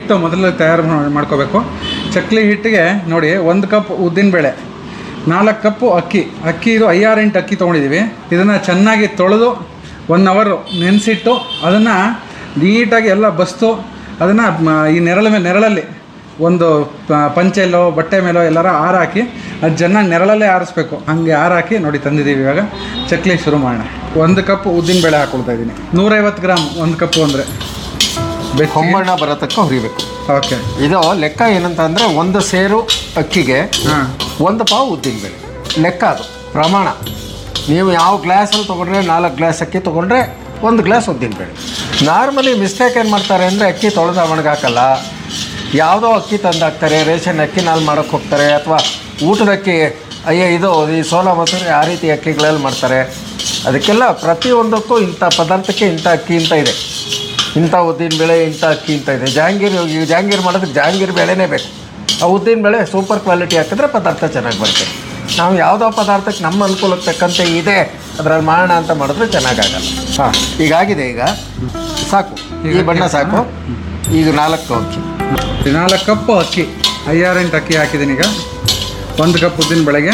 ಹಿಟ್ಟು ಮೊದಲು ತಯಾರು ಮಾ- ಮಾಡ್ಕೋಬೇಕು ಚಕ್ಲಿ ಹಿಟ್ಟಿಗೆ ನೋಡಿ ಒಂದು ಕಪ್ ಉದ್ದಿನಬೇಳೆ ನಾಲ್ಕು ಕಪ್ಪು ಅಕ್ಕಿ ಅಕ್ಕಿ ಇದು ಐಆರು ಎಂಟು ಅಕ್ಕಿ ತೊಗೊಂಡಿದ್ದೀವಿ ಇದನ್ನು ಚೆನ್ನಾಗಿ ತೊಳೆದು ಒನ್ ಅವರು ನೆನೆಸಿಟ್ಟು ಅದನ್ನು ನೀಟಾಗಿ ಎಲ್ಲ ಬಸ್ತು ಅದನ್ನು ಈ ನೆರಳ ಮೇಲೆ ನೆರಳಲ್ಲಿ ಒಂದು ಪ- ಪಂಚೆಲ್ಲೋ ಬಟ್ಟೆ ಮೇಲೋ ಎಲ್ಲರ ಹಾರಾಕಿ ಅದು ಚೆನ್ನಾಗಿ ನೆರಳಲ್ಲೇ ಆರಿಸ್ಬೇಕು ಹಾಗೆ ಹಾರಾಕಿ ನೋಡಿ ತಂದಿದ್ದೀವಿ ಇವಾಗ ಚಕ್ಲಿ ಶುರು ಮಾಡೋಣ ಒಂದು ಕಪ್ ಉದ್ದಿನ ಬೇಳೆ ಹಾಕೊಳ್ತಾ ಇದ್ದೀನಿ ನೂರೈವತ್ತು ಗ್ರಾಮ್ ಒಂದು ಕಪ್ಪು ಅಂದರೆ ಬೆಚ್ಚಗೆ ಹೊಂಬಣ್ಣ ಬರೋ ತನಕ ಹುರಿಬೇಕು ಓಕೆ ಇದು ಲೆಕ್ಕ ಏನಂತ ಅಂದರೆ ಒಂದು ಸೇರು ಅಕ್ಕಿಗೆ ಹಾಂ ಒಂದು ಪಾವು ಉದ್ದಿನಬೇಳೆ ಲೆಕ್ಕ ಅದು ಪ್ರಮಾಣ ನೀವು ಯಾವ ಗ್ಲಾಸಲ್ಲಿ ತೊಗೊಂಡ್ರೆ ನಾಲ್ಕು ಗ್ಲಾಸ್ ಅಕ್ಕಿ ತೊಗೊಂಡ್ರೆ ಒಂದು ಗ್ಲಾಸ್ ಉದ್ದಿನಬೇಳೆ ನಾರ್ಮಲಿ ಮಿಸ್ಟೇಕ್ ಏನು ಮಾಡ್ತಾರೆ ಅಂದರೆ ಅಕ್ಕಿ ತೊಳೆದ ಒಣಗಾಕಲ್ಲ ಯಾವುದೋ ಅಕ್ಕಿ ತಂದು ಹಾಕ್ತಾರೆ ರೇಷನ್ ಅಕ್ಕಿ ನಾಲ್ ಮಾಡೋಕ್ಕೆ ಹೋಗ್ತಾರೆ ಅಥವಾ ಊಟದ ಅಕ್ಕಿ ಅಯ್ಯ ಇದು ಈ ಸೋಲಾ ಮಸೂರಿ ಆ ರೀತಿ ಅಕ್ಕಿಗಳಲ್ಲಿ ಮಾಡ್ತಾರೆ ಅದಕ್ಕೆಲ್ಲ ಪ್ರತಿಯೊಂದಕ್ಕೂ ಇಂಥ ಪದಾರ್ಥಕ್ಕೆ ಇಂಥ ಅಕ್ಕಿ ಅಂತ ಇದೆ ಇಂಥ ಉದ್ದಿನ ಬೇಳೆ ಇಂಥ ಅಕ್ಕಿ ಅಂತ ಇದೆ ಜಹಾಂಗೀರ್ ಈಗ ಜಹಾಂಗೀರ್ ಮಾಡೋದಕ್ಕೆ ಜಹಾಂಗೀರ್ ಬೇಳೆನೇ ಬೇಕು ಆ ಉದ್ದಿನ ಬೇಳೆ ಸೂಪರ್ ಕ್ವಾಲಿಟಿ ಹಾಕಿದ್ರೆ ಪದಾರ್ಥ ಚೆನ್ನಾಗಿ ಬರುತ್ತೆ ನಾವು ಯಾವುದೋ ಪದಾರ್ಥಕ್ಕೆ ನಮ್ಮ ಅನುಕೂಲಕ್ಕೆ ತಕ್ಕಂತೆ ಇದೆ ಅದರಲ್ಲಿ ಮಾಡೋಣ ಅಂತ ಮಾಡಿದ್ರೆ ಚೆನ್ನಾಗಾಗಲ್ಲ ಹಾಂ ಈಗಾಗಿದೆ ಈಗ ಸಾಕು ಈ ಬಣ್ಣ ಸಾಕು ಈಗ ನಾಲ್ಕು ಅಕ್ಕಿ ನಾಲ್ಕು ಕಪ್ ಅಕ್ಕಿ ಐಆರು ಎಂಟು ಅಕ್ಕಿ ಹಾಕಿದ್ದೀನಿ ಈಗ ಒಂದು ಕಪ್ ಉದ್ದಿನ ಬೆಳೆಗೆ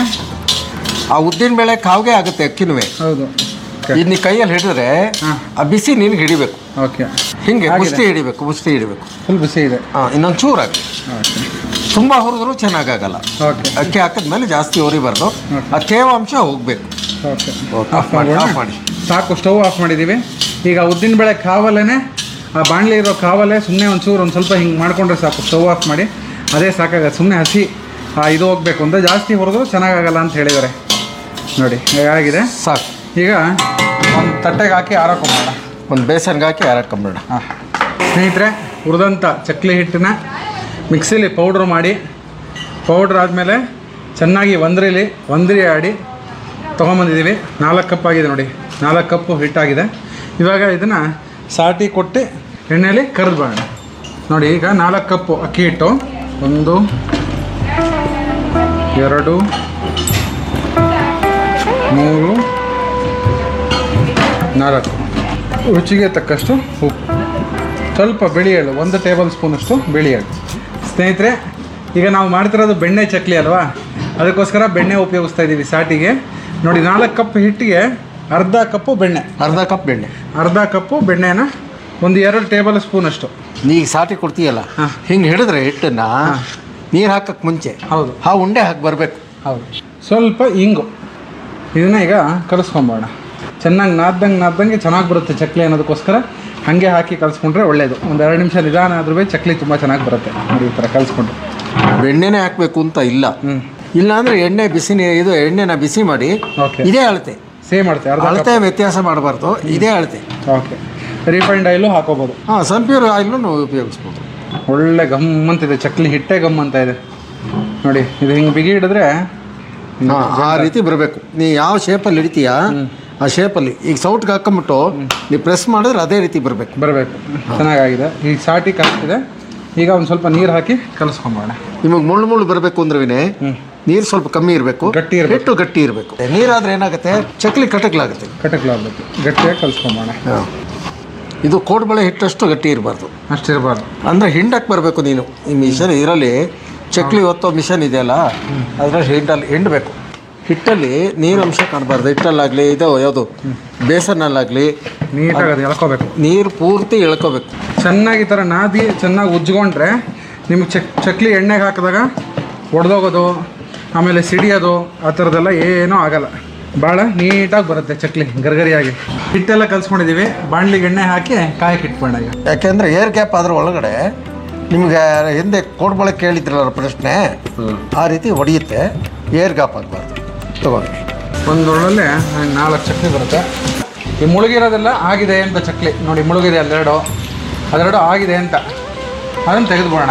ಆ ಉದ್ದಿನ ಬೇಳೆ ಕಾವಿಗೆ ಆಗುತ್ತೆ ಅಕ್ಕಿನೂ ಹೌದು ಇದು ನೀ ಕೈಯಲ್ಲಿ ಹಿಡಿದ್ರೆ ಹಾಂ. ಆ ಬಿಸಿ ನಿನಗೆ ಹಿಡಿಬೇಕು ಓಕೆ ಹಿಂಗೆ ಆಗಿದೆ. ಮುಷ್ಟಿ ಹಿಡಿಬೇಕು ಮುಷ್ಟಿ ಹಿಡಿಬೇಕು ಫುಲ್ ಬಿಸಿ ಇದೆ ಹಾಂ ಇನ್ನೊಂದು ಚೂರಾಗಿ ಓಕೆ ತುಂಬ ಹುರಿದ್ರೂ ಚೆನ್ನಾಗಾಗಲ್ಲ ಓಕೆ ಅಕ್ಕಿ ಹಾಕಿದ್ಮೇಲೆ ಜಾಸ್ತಿ ಉರಿಬಾರ್ದು ಆ ತೇವಾಂಶ ಹೋಗಬೇಕು ಓಕೆ ಓಕೆ, ಆಫ್ ಮಾಡಿ ಆಫ್ ಮಾಡಿ. ಸಾಕು ಸ್ಟವ್ ಆಫ್ ಮಾಡಿದ್ದೀವಿ ಈಗ ಉದ್ದಿನ ಬೇಳೆ ಕಾವಲ್ಲೇ ಆ ಬಾಣಲೆ ಇರೋ ಕಾವಲ್ಲೇ ಸುಮ್ಮನೆ ಒಂಚೂರು ಒಂದು ಸ್ವಲ್ಪ ಹಿಂಗೆ ಮಾಡ್ಕೊಂಡ್ರೆ ಸಾಕು ಸ್ಟವ್ ಆಫ್ ಮಾಡಿ ಅದೇ ಸಾಕಾಗತ್ತೆ ಸುಮ್ಮನೆ ಹಸಿ ಆ, ಇದು ಹೋಗ್ಬೇಕು ಅಂದರೆ ಜಾಸ್ತಿ ಹುರಿದ್ರು ಚೆನ್ನಾಗಾಗಲ್ಲ ಅಂತ ಹೇಳಿದ್ದಾರೆ ನೋಡಿ ಹೇಗಾಗಿದೆ ಸಾಕು ಈಗ ಒಂದು ತಟ್ಟೆಗೆ ಹಾಕಿ ಆರಾಕೊಂಬೋಣ ಒಂದು ಬೇಸನ್ಗೆ ಹಾಕಿ ಹಾರಾಕೊಂಬಿಡೋಣ ಹಾಂ ಸ್ನೇಹಿತರೆ ಹುರಿದಂಥ ಚಕ್ಲಿ ಹಿಟ್ಟನ್ನ ಮಿಕ್ಸಿಲಿ ಪೌಡ್ರ್ ಮಾಡಿ ಪೌಡ್ರ್ ಆದಮೇಲೆ ಚೆನ್ನಾಗಿ ಒಂದ್ರಿಲಿ ಒಂದ್ರಿ ಆಡಿ ತೊಗೊಂಬಂದಿದ್ದೀವಿ ನಾಲ್ಕು ಕಪ್ ಆಗಿದೆ ನೋಡಿ ನಾಲ್ಕು ಕಪ್ಪು ಹಿಟ್ಟಾಗಿದೆ ಇವಾಗ ಇದನ್ನು ಸಾಟಿ ಕೊಟ್ಟು ಎಣ್ಣೆಯಲ್ಲಿ ಕರೆದು ಬೇಡ ನೋಡಿ ಈಗ ನಾಲ್ಕು ಕಪ್ಪು ಅಕ್ಕಿ ಹಿಟ್ಟು ಒಂದು ಎರಡು ಮೂರು ನಾಲ್ಕು ರುಚಿಗೆ ತಕ್ಕಷ್ಟು ಉಪ್ಪು ಸ್ವಲ್ಪ ಬಿಳಿ ಎಳ್ಳು ಒಂದು ಟೇಬಲ್ ಸ್ಪೂನಷ್ಟು ಬಿಳಿ ಎಳ್ಳು ಸ್ನೇಹಿತರೆ ಈಗ ನಾವು ಮಾಡ್ತಿರೋದು ಬೆಣ್ಣೆ ಚಕ್ಲಿ ಅಲ್ವಾ ಅದಕ್ಕೋಸ್ಕರ ಬೆಣ್ಣೆ ಉಪಯೋಗಿಸ್ತಾ ಇದ್ದೀವಿ ಸಾಟಿಗೆ ನೋಡಿ ನಾಲ್ಕು ಕಪ್ ಹಿಟ್ಟಿಗೆ ಅರ್ಧ ಕಪ್ಪು ಬೆಣ್ಣೆ ಅರ್ಧ ಕಪ್ ಬೆಣ್ಣೆ ಅರ್ಧ ಕಪ್ಪು ಬೆಣ್ಣೆನ ಒಂದು ಎರಡು ಟೇಬಲ್ ಸ್ಪೂನಷ್ಟು ನೀ ಈಗ ಸಾಟಿ ಕೊಡ್ತೀಯಲ್ಲ ಹಾ. ಹಿಂಗೆ ಹಿಡಿದ್ರೆ ಹಿಟ್ಟನ್ನ ನೀರು ಹಾಕಕ್ಕೆ ಮುಂಚೆ ಹೌದು ಆ ಉಂಡೆ ಹಾಕಿ ಬರಬೇಕು ಹೌದು ಸ್ವಲ್ಪ ಇಂಗು ಇದನ್ನ ಈಗ ಕಲಿಸ್ಕೊಂಬೋಣ ಚೆನ್ನಾಗಿ ನಾದ್ದಂಗೆ ನಾದ್ದಂಗೆ ಚೆನ್ನಾಗಿ ಬರುತ್ತೆ ಚಕ್ಲಿ ಅನ್ನೋದಕ್ಕೋಸ್ಕರ ಹಾಗೆ ಹಾಕಿ ಕಲಿಸ್ಕೊಂಡ್ರೆ ಒಳ್ಳೆಯದು ಒಂದು ಎರಡು ನಿಮಿಷ ನಿಧಾನ ಆದ್ರೂ ಚಕ್ಲಿ ತುಂಬ ಚೆನ್ನಾಗಿ ಬರುತ್ತೆ ನೋಡಿ ಈ ಥರ ಕಲಿಸ್ಕೊಂಡ್ರೆ ಬೆಣ್ಣೆನೇ ಹಾಕಬೇಕು ಅಂತ ಇಲ್ಲ ಹ್ಞೂ ಇಲ್ಲ ಅಂದರೆ ಎಣ್ಣೆ ಬಿಸಿ ನೀ- ಇದು ಎಣ್ಣೆನ ಬಿಸಿ ಮಾಡಿ ಓಕೆ ಇದೇ ಅಳತೆ ಸೇಮ್ ಮಾಡ್ತೆ ಅರ್ಧ ಅಳತೆ ವ್ಯತ್ಯಾಸ ಮಾಡಬಾರ್ದು ಇದೇ ಅಳತೆ ಓಕೆ ರಿಫೈಂಡ್ ಆಯಿಲು ಹಾಕೋಬೋದು ಹಾಂ ಸನ್ಪ್ಯೂರ್ ಆಯಿಲ್ನು ನಾವು ಉಪಯೋಗಿಸ್ಬೋದು ಒಳ್ಳೆ ಗಮ್ ಅಂತಿದೆ ಚಕ್ಲಿ ಹಿಟ್ಟೆ ಗಮ್ ಅಂತ ಇದೆ ನೋಡಿ ಇದು ಹಿಂಗೆ ಬಿಗಿ ಹಿಡಿದ್ರೆ ಹಾಂ ಆ ರೀತಿ ಬರಬೇಕು ನೀ ಯಾವ ಶೇಪಲ್ಲಿ ಹಿಡಿತೀಯ ಆ ಶೇಪಲ್ಲಿ ಈಗ ಸೌಟ್ಗೆ ಹಾಕೊಂಬಿಟ್ಟು ನೀವು ಪ್ರೆಸ್ ಮಾಡಿದ್ರೆ ಅದೇ ರೀತಿ ಬರಬೇಕು ಬರಬೇಕು ಚೆನ್ನಾಗಾಗಿದೆ ಈಗ ಸಾಟಿ ಕಾಗ್ತಿದೆ ಈಗ ಒಂದು ಸ್ವಲ್ಪ ನೀರು ಹಾಕಿ ಕಲಿಸ್ಕೊಂಬೋಣ ನಿಮಗೆ ಮುಳ್ಳು ಮುಳ್ಳು ಬರಬೇಕು ಅಂದ್ರೆ ವಿನಯ್ ಹ್ಞೂ ನೀರು ಸ್ವಲ್ಪ ಕಮ್ಮಿ ಇರಬೇಕು ಗಟ್ಟಿ ಇರ್ಬೇಕು. ಹಿಟ್ಟು ಗಟ್ಟಿ ಇರಬೇಕು ನೀರಾದ್ರೆ ಏನಾಗುತ್ತೆ ಚಕ್ಲಿ ಕಟಕ್ಲಾಗುತ್ತೆ ಕಟಕ್ಲಾಗಬೇಕು ಗಟ್ಟಿಯಾಗಿ ಕಲಿಸ್ಕೊಂಬೋಣ ಹಾಂ ಇದು ಕೋಡ್ಬಳೆ ಹಿಟ್ಟಷ್ಟು ಗಟ್ಟಿ ಇರಬಾರ್ದು ಅಷ್ಟಿರಬಾರ್ದು ಅಂದರೆ ಹಿಂಡಕ್ಕೆ ಬರಬೇಕು ನೀನು ಈ ಮಿಷನ್ ಇದರಲ್ಲಿ ಚಕ್ಲಿ ಒತ್ತೋ ಮಿಷನ್ ಇದೆಯಲ್ಲ ಅದರಲ್ಲಿ ಹಿಂಡಲ್ಲಿ ಹಿಂಡಬೇಕು ಹಿಟ್ಟಲ್ಲಿ ನೀರಂಶ ಕಾಣಬಾರ್ದು ಹಿಟ್ಟಲ್ಲಾಗಲಿ ಇದು ಯಾವುದು ಬೇಸನ್ನಲ್ಲಾಗಲಿ ನೀಟಾಗಿ ಅದು ಎಳ್ಕೋಬೇಕು ನೀರು ಪೂರ್ತಿ ಎಳ್ಕೋಬೇಕು ಚೆನ್ನಾಗಿ ಈ ಥರ ನಾದಿ ಚೆನ್ನಾಗಿ ಉಜ್ಕೊಂಡ್ರೆ ನಿಮಗೆ ಚಕ್ ಚಕ್ಲಿ ಎಣ್ಣೆಗೆ ಹಾಕಿದಾಗ ಒಡೆದೋಗೋದು ಆಮೇಲೆ ಸಿಡಿಯೋದು ಆ ಥರದ್ದೆಲ್ಲ ಏನೂ ಆಗಲ್ಲ ಭಾಳ ನೀಟಾಗಿ ಬರುತ್ತೆ ಚಕ್ಲಿ ಗರ್ಗರಿಯಾಗಿ ಹಿಟ್ಟೆಲ್ಲ ಕಲ್ಸ್ಕೊಂಡಿದ್ದೀವಿ ಬಾಣಲಿಗೆ ಎಣ್ಣೆ ಹಾಕಿ ಕಾಯಕ್ಕೆ ಇಟ್ಕೊಂಡ ಈಗ ಯಾಕೆಂದರೆ ಏರ್ ಗ್ಯಾಪ್ ಅದ್ರ ಒಳಗಡೆ ನಿಮಗೆ ಹಿಂದೆ ಕೋಡ್ಬಳೆ ಕೇಳಿದ್ರಲ್ಲ ಪ್ರಶ್ನೆ ಆ ರೀತಿ ಹೊಡೆಯುತ್ತೆ ಏರ್ ಗ್ಯಾಪ್ ಆಗಬಾರ್ದು ತಗೊಳ್ಳಿ ಒಂದು ಒಳ್ಳೊಳ್ಳೆ ನಾಲ್ಕು ಚಕ್ಲಿ ಬರುತ್ತೆ ಈ ಮುಳುಗಿರೋದೆಲ್ಲ ಆಗಿದೆ ಅಂತ ಚಕ್ಲಿ ನೋಡಿ ಮುಳುಗಿದೆ ಅಲ್ಲೆರಡು ಅದೆರಡು ಆಗಿದೆ ಅಂತ ಅದನ್ನು ತೆಗೆದುಬಿಡೋಣ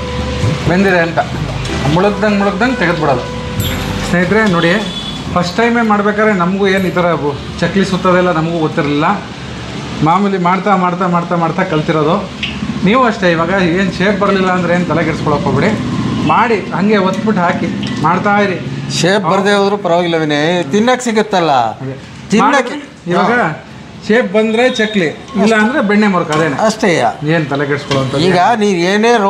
ಬೆಂದಿದೆ ಅಂತ ಮುಳುಗ್ದಂಗೆ ಮುಳುಗ್ದಂಗೆ ತೆಗೆದುಬಿಡೋದು ಸ್ನೇಹಿತರೆ ನೋಡಿ ಫಸ್ಟ್ ಟೈಮೇ ಮಾಡ್ಬೇಕಾದ್ರೆ ನಮಗೂ ಏನು ಈ ಥರ ಬು- ಚಕ್ಲಿ ಸುತ್ತೋದೆಲ್ಲ ನಮಗೂ ಗೊತ್ತಿರಲಿಲ್ಲ ಮಾಮೂಲಿ ಮಾಡ್ತಾ ಮಾಡ್ತಾ ಮಾಡ್ತಾ ಮಾಡ್ತಾ ಕಲ್ತಿರೋದು ನೀವು ಅಷ್ಟೇ ಇವಾಗ ಏನು ಶೇಪ್ ಬರಲಿಲ್ಲ ಅಂದರೆ ಏನು ತಲೆಗೆಡ್ಸ್ಕೊಳಕ್ಕೆ ಹೋಗ್ಬಿಡಿ ಮಾಡಿ ಹಾಗೆ ಒತ್ಬಿಟ್ಟು ಹಾಕಿ ಮಾಡ್ತಾ ಇರಿ ಶೇಪ್ ಬರದೇ ಹೋದ್ರು ಪರವಾಗಿಲ್ಲ ವಿನಯ್ ತಿನ್ನಕ್ಕೆ ಸಿಗುತ್ತಲ್ಲ ತಿನ್ನಕ್ಕೆ ಇವಾಗ ಶೇಪ್ ಬಂದ್ರೆ ಚಕ್ಲಿ ಇಲ್ಲ ಅಂದ್ರೆ ಬೆಣ್ಣೆ ಮುರುಕ ಅದೇನೆ ಅಷ್ಟೇ ಏನ್ ತಲೆ ಕೆಡಿಸ್ಕೊಳ್ಳೋ ಈಗ ನೀವು ಏನೇ ರೋ